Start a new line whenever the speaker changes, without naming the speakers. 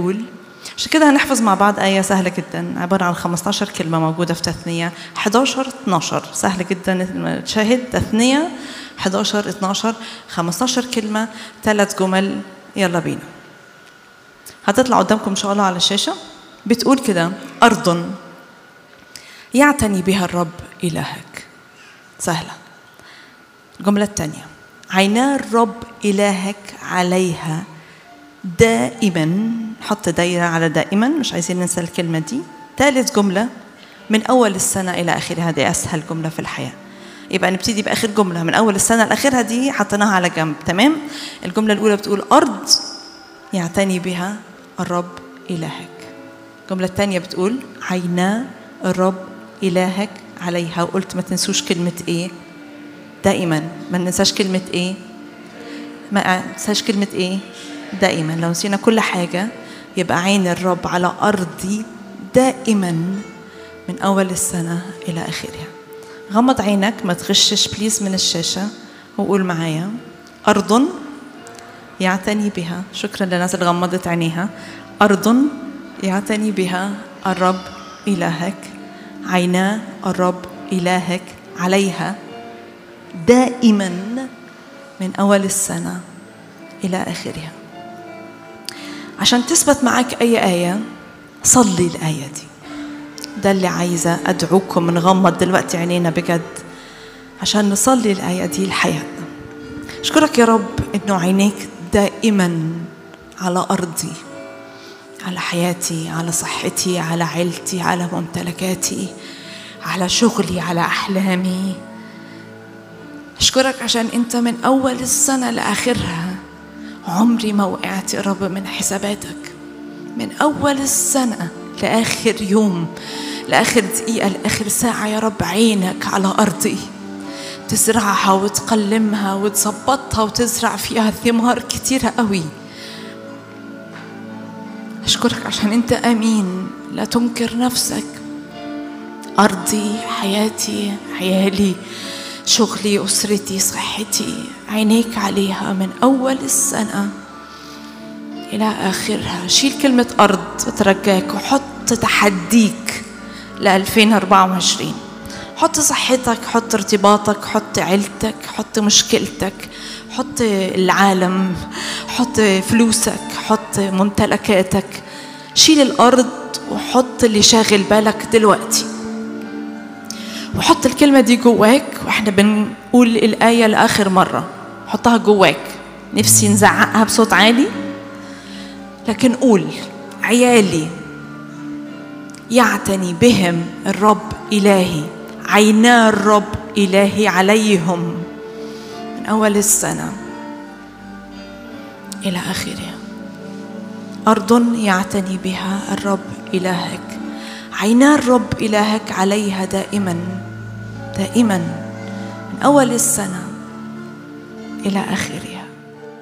بيقول عشان كده هنحفظ مع بعض آية سهلة جدا عبارة عن 15 كلمة موجودة في تثنية 11 12 سهلة جدا تشاهد تثنية 11 12 15 كلمة ثلاث جمل يلا بينا هتطلع قدامكم إن شاء الله على الشاشة بتقول كده أرض يعتني بها الرب إلهك سهلة الجملة الثانية عينا الرب إلهك عليها دائما حط دايرة على دائما مش عايزين ننسى الكلمة دي ثالث جملة من أول السنة إلى آخرها هذه أسهل جملة في الحياة يبقى نبتدي بآخر جملة من أول السنة لآخرها دي حطيناها على جنب تمام الجملة الأولى بتقول أرض يعتني بها الرب إلهك الجملة الثانية بتقول عينا الرب إلهك عليها وقلت ما تنسوش كلمة إيه دائما ما ننساش كلمة إيه ما ننساش كلمة إيه دائما لو نسينا كل حاجة يبقى عين الرب على أرضي دائما من أول السنة إلى آخرها غمض عينك ما تغشش بليز من الشاشة وقول معايا أرض يعتني بها شكرا للناس اللي غمضت عينيها أرض يعتني بها الرب إلهك عينا الرب إلهك عليها دائما من أول السنة إلى آخرها عشان تثبت معك أي آية صلي الآية دي ده اللي عايزة أدعوكم نغمض دلوقتي عينينا بجد عشان نصلي الآية دي لحياتنا أشكرك يا رب إنه عينيك دائما على أرضي على حياتي على صحتي على عيلتي على ممتلكاتي على شغلي على أحلامي أشكرك عشان أنت من أول السنة لآخرها عمري ما وقعت يا رب من حساباتك من أول السنة لآخر يوم لآخر دقيقة لآخر ساعة يا رب عينك على أرضي تزرعها وتقلمها وتظبطها وتزرع فيها ثمار كتيرة قوي أشكرك عشان أنت أمين لا تنكر نفسك أرضي حياتي عيالي شغلي أسرتي صحتي عينيك عليها من أول السنة إلى آخرها شيل كلمة أرض أترجاك وحط تحديك ل 2024 حط صحتك حط ارتباطك حط عيلتك حط مشكلتك حط العالم حط فلوسك حط ممتلكاتك شيل الأرض وحط اللي شاغل بالك دلوقتي وحط الكلمة دي جواك واحنا بنقول الآية لآخر مرة حطها جواك نفسي نزعقها بصوت عالي لكن قول عيالي يعتني بهم الرب إلهي عينا الرب إلهي عليهم من أول السنة إلى آخرها أرض يعتني بها الرب إلهك عينا الرب إلهك عليها دائما دائما من أول السنة إلى آخرها